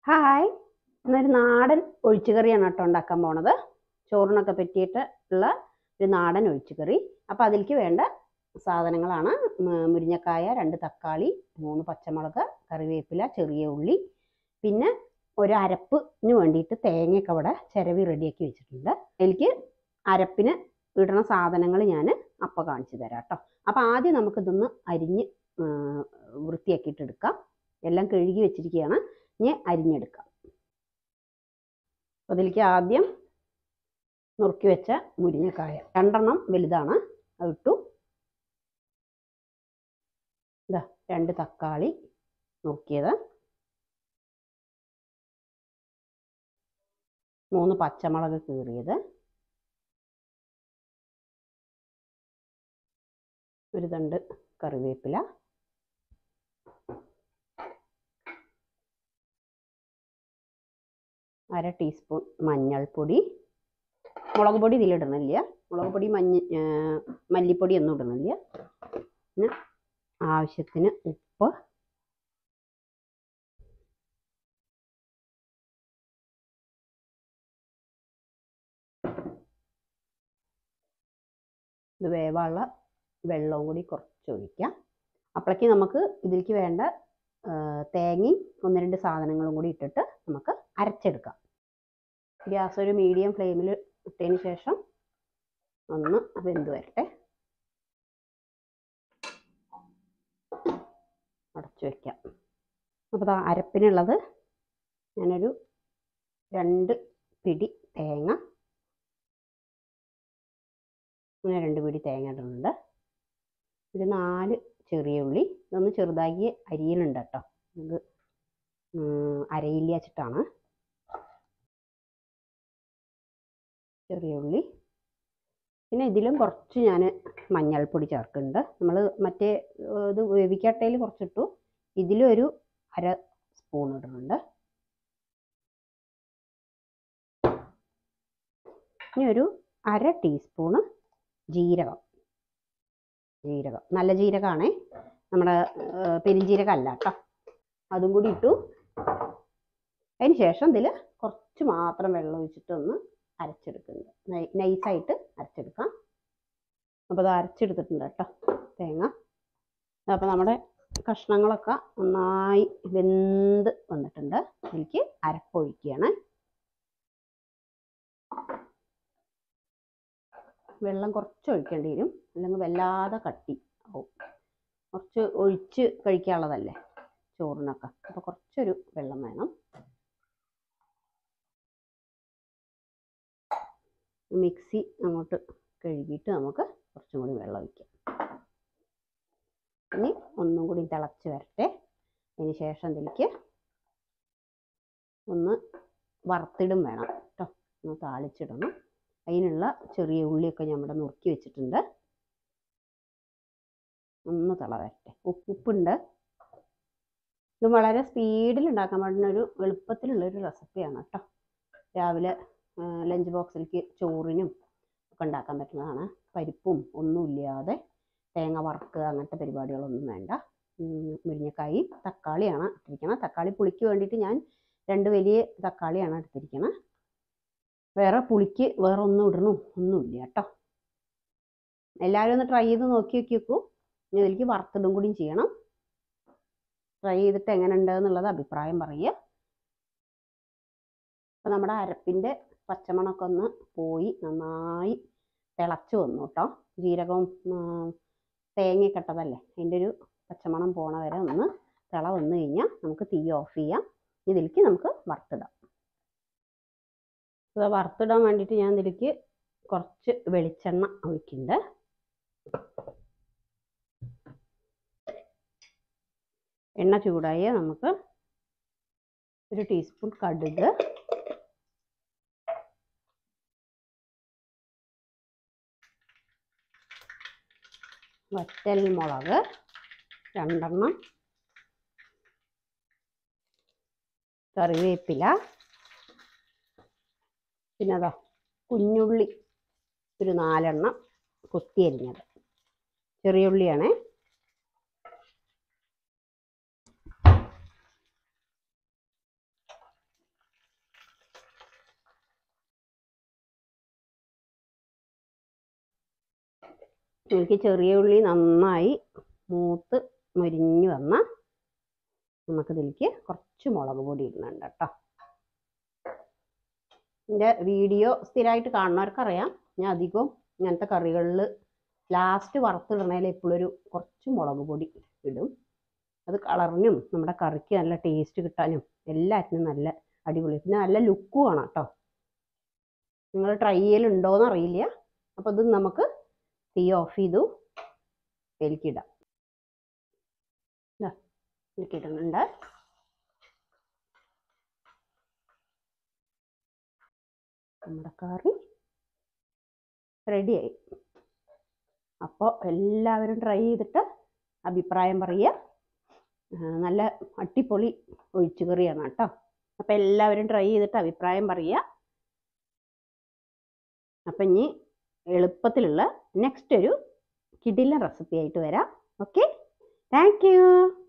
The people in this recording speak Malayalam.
ഹായ് ഇന്നൊരു നാടൻ ഒഴിച്ചുകറിയാണ് കേട്ടോ ഉണ്ടാക്കാൻ പോണത് ചോറിനൊക്കെ പറ്റിയിട്ട് ഉള്ള ഒരു നാടൻ ഒഴിച്ചുകറി അപ്പോൾ അതിലേക്ക് വേണ്ട സാധനങ്ങളാണ് മ- മുരിങ്ങക്കായ രണ്ട് തക്കാളി മൂന്ന് പച്ചമുളക് കറിവേപ്പില ചെറിയ ഉള്ളി പിന്നെ ഒരു അരപ്പിന് വേണ്ടിയിട്ട് തേങ്ങയൊക്കെ അവിടെ ചിരവി റെഡിയാക്കി വെച്ചിട്ടുണ്ട് എനിക്ക് അരപ്പിന് ഇടണ സാധനങ്ങൾ ഞാൻ അപ്പം കാണിച്ചു തരാം കേട്ടോ അപ്പോൾ ആദ്യം നമുക്കിതൊന്ന് അരിഞ്ഞ് ആ, വൃത്തിയാക്കിയിട്ട് എടുക്കാം എല്ലാം കഴുകി വെച്ചിരിക്കുകയാണ് ഇനി അരിഞ്ഞെടുക്കാം അപ്പോൾ അതിലേക്ക് ആദ്യം നുറുക്കി വെച്ച മുരിങ്ങക്കായ രണ്ടെണ്ണം വലുതാണ് അത് ഇട്ടു ഇതാ രണ്ട് തക്കാളി നുറുക്കിയത് മൂന്ന് പച്ചമുളക് കീറിയത് ഒരു തണ്ട് കറിവേപ്പില അര ടീസ്പൂൺ മഞ്ഞൾപ്പൊടി മുളക് പൊടി ഇതിലിടണില്ല മുളക് പൊടി മഞ്ഞ ആ, മല്ലിപ്പൊടി ഒന്നും ഇടണില്ല പിന്നെ ആവശ്യത്തിന് ഉപ്പ് ഇത് വേവാനുള്ള വെള്ളവും കൂടി കുറച്ച് ഒഴിക്കാം അപ്പോഴേക്ക് നമുക്ക് ഇതിലേക്ക് വേണ്ട ആ, തേങ്ങയും ഒന്ന് രണ്ട് സാധനങ്ങളും കൂടി ഇട്ടിട്ട് നമുക്ക് അരച്ചെടുക്കാം ഗ്യാസ് ഒരു മീഡിയം ഫ്ലെയിമിൽ ഇട്ടതിന് ശേഷം ഒന്ന് വെന്ത് വരട്ടെ അടച്ചു വയ്ക്കാം അപ്പോൾ ദാ അരപ്പിനുള്ളത് ഞാനൊരു രണ്ട് പിടി തേങ്ങ അങ്ങനെ രണ്ട് പിടി തേങ്ങ ഇടുന്നുണ്ട് ഒരു നാല് ചെറിയ ഉള്ളി ഇതൊന്ന് ചെറുതാക്കി അരിയലുണ്ട് കേട്ടോ ഇത് ഉം, അരയില്ല വെച്ചിട്ടാണ് ചെറിയ ഉള്ളി പിന്നെ ഇതിലും കുറച്ച് ഞാൻ മഞ്ഞൾപ്പൊടി ചേർക്കുന്നുണ്ട് നമ്മൾ മറ്റേ ഏർ, ഇത് വേവിക്കട്ടയിൽ കുറച്ചിട്ടു ഇതിലും ഒരു അര സ്പൂൺ ഇടുന്നുണ്ട് ഇനി ഒരു അര ടീസ്പൂണ് ജീരകം ജീരകം നല്ല ജീരകമാണേ നമ്മുടെ ഏർ, പെരുംജീരകം അല്ല കേട്ടോ അതും കൂടി ഇട്ടു അതിന് ശേഷം ഇതിൽ കുറച്ച് മാത്രം വെള്ളം ഒഴിച്ചിട്ട് ഒന്ന് അരച്ചെടുക്കുന്നുണ്ട് നൈ- നൈസായിട്ട് അരച്ചെടുക്കാം അപ്പോൾ അത് അരച്ചെടുത്തിട്ടുണ്ട് കേട്ടോ തേങ്ങ അപ്പോൾ നമ്മുടെ കഷ്ണങ്ങളൊക്കെ നന്നായി വെന്ത് വന്നിട്ടുണ്ട് എനിക്ക് അരപ്പൊഴിക്കുകയാണ് വെള്ളം കുറച്ച് ഒഴിക്കേണ്ടി വരും അല്ലെങ്കിൽ വല്ലാതെ കട്ടി ആവും കുറച്ച് ഒഴിച്ച് കഴിക്കാനുള്ളതല്ലേ ചോറിനൊക്കെ അപ്പോൾ കുറച്ചൊരു വെള്ളം വേണം മിക്സി അങ്ങോട്ട് കഴുകിയിട്ട് നമുക്ക് കുറച്ചും കൂടി വെള്ളം ഒഴിക്കാം ഇനി ഒന്നും കൂടി തിളച്ച് വരട്ടെ അതിന് ശേഷം ഇതിലേക്ക് ഒന്ന് വറുത്തിടും വേണം കേട്ടോ ഒന്ന് താളിച്ചിടണം അതിനുള്ള ചെറിയ ഉള്ളിയൊക്കെ ഞാൻ ഇവിടെ നുറുക്കി വെച്ചിട്ടുണ്ട് ഒന്ന് തിള വരട്ടെ ഉപ്പ് ഉപ്പുണ്ട് ഇത് വളരെ സ്പീഡിൽ ഉണ്ടാക്കാൻ പറ്റുന്ന ഒരു എളുപ്പത്തിലുള്ള ഒരു റെസിപ്പിയാണ് കേട്ടോ രാവിലെ ലഞ്ച് ബോക്സിലേക്ക് ചോറിനും ഒക്കെ ഉണ്ടാക്കാൻ പറ്റുന്നതാണ് പരിപ്പും ഒന്നുമില്ലാതെ തേങ്ങ വറുക്കുക അങ്ങനത്തെ പരിപാടികളൊന്നും വേണ്ട ഉം, മുരിങ്ങക്കായും തക്കാളിയാണ് ഇട്ടിരിക്കുന്നത് തക്കാളി പുളിക്ക് വേണ്ടിയിട്ട് ഞാൻ രണ്ട് വലിയ തക്കാളിയാണ് എടുത്തിരിക്കുന്നത് വേറെ പുളിക്ക് വേറെ ഒന്നും ഇടണം ഒന്നുമില്ല കേട്ടോ എല്ലാവരും ഒന്ന് ട്രൈ ചെയ്ത് നോക്കി നോക്കി നോക്കൂ ഇനി ഇതിലേക്ക് വറുത്തിടും കൂടിയും ചെയ്യണം ട്രൈ ചെയ്തിട്ട് എങ്ങനെ ഉണ്ട് എന്നുള്ളത് അഭിപ്രായം പറയുക അപ്പം നമ്മുടെ അരപ്പിൻ്റെ പച്ചമണമൊക്കെ ഒന്ന് പോയി നന്നായി തിളച്ച് വന്നു കേട്ടോ ജീരകവും ഉം, തേങ്ങയൊക്കെ ഇട്ടതല്ലേ അതിൻ്റെ ഒരു പച്ചമണം പോണ വരെ ഒന്ന് തിള വന്നു കഴിഞ്ഞാൽ നമുക്ക് തീ ഓഫ് ചെയ്യാം ഇതിലേക്ക് നമുക്ക് വറുത്തിടാം ഇത് വറുത്തിടാൻ വേണ്ടിയിട്ട് ഞാൻ ഇതിലേക്ക് കുറച്ച് വെളിച്ചെണ്ണ ഒഴിക്കുന്നുണ്ട് എണ്ണ ചൂടായി നമുക്ക് ഒരു ടീസ്പൂൺ കടുക് വറ്റൽ മുളക് രണ്ടെണ്ണം കറിവേപ്പില പിന്നെ അതാ കുഞ്ഞുള്ളി ഒരു നാലെണ്ണം കൊത്തി അരിഞ്ഞത് ചെറിയ ഉള്ളിയാണേ എനിക്ക് ചെറിയ ഉള്ളി നന്നായി മൂത്ത് മൊരിഞ്ഞ് വന്നാൽ നമുക്കിതിലേക്ക് കുറച്ച് മുളക് പൊടി ഇടുന്നുണ്ട് കേട്ടോ എൻ്റെ വീഡിയോ സ്ഥിരമായിട്ട് കാണുന്നവർക്കറിയാം ഞാൻ അധികവും ഇങ്ങനത്തെ കറികളിൽ ലാസ്റ്റ് വറുത്തിടണേൽ എപ്പോഴൊരു കുറച്ച് മുളക് പൊടി ഇടും അത് കളറിനും നമ്മുടെ കറിക്ക് നല്ല ടേസ്റ്റ് കിട്ടാനും എല്ലാറ്റിനും നല്ല അടിപൊളി പിന്നെ നല്ല ലുക്കും ആണ് കേട്ടോ നിങ്ങൾ ട്രൈ ചെയ്യലുണ്ടോയെന്ന് അറിയില്ല അപ്പോൾ ഇത് നമുക്ക് തീ ഓഫ് ചെയ്തു ഇതിലേക്കിടാം ഇതാ ഇതിലേക്കിടുന്നുണ്ട് നമ്മുടെ കറി റെഡിയായി അപ്പോൾ എല്ലാവരും ട്രൈ ചെയ്തിട്ട് അഭിപ്രായം പറയുക ആ, നല്ല അടിപൊളി ഒഴിച്ചുകറിയാണ് കേട്ടോ അപ്പോൾ എല്ലാവരും ട്രൈ ചെയ്തിട്ട് അഭിപ്രായം പറയുക അപ്പം ഇനി എളുപ്പത്തിലുള്ള നെക്സ്റ്റ് ഒരു കിടിലൻ റെസിപ്പി ആയിട്ട് വരാം ഓക്കെ താങ്ക് യു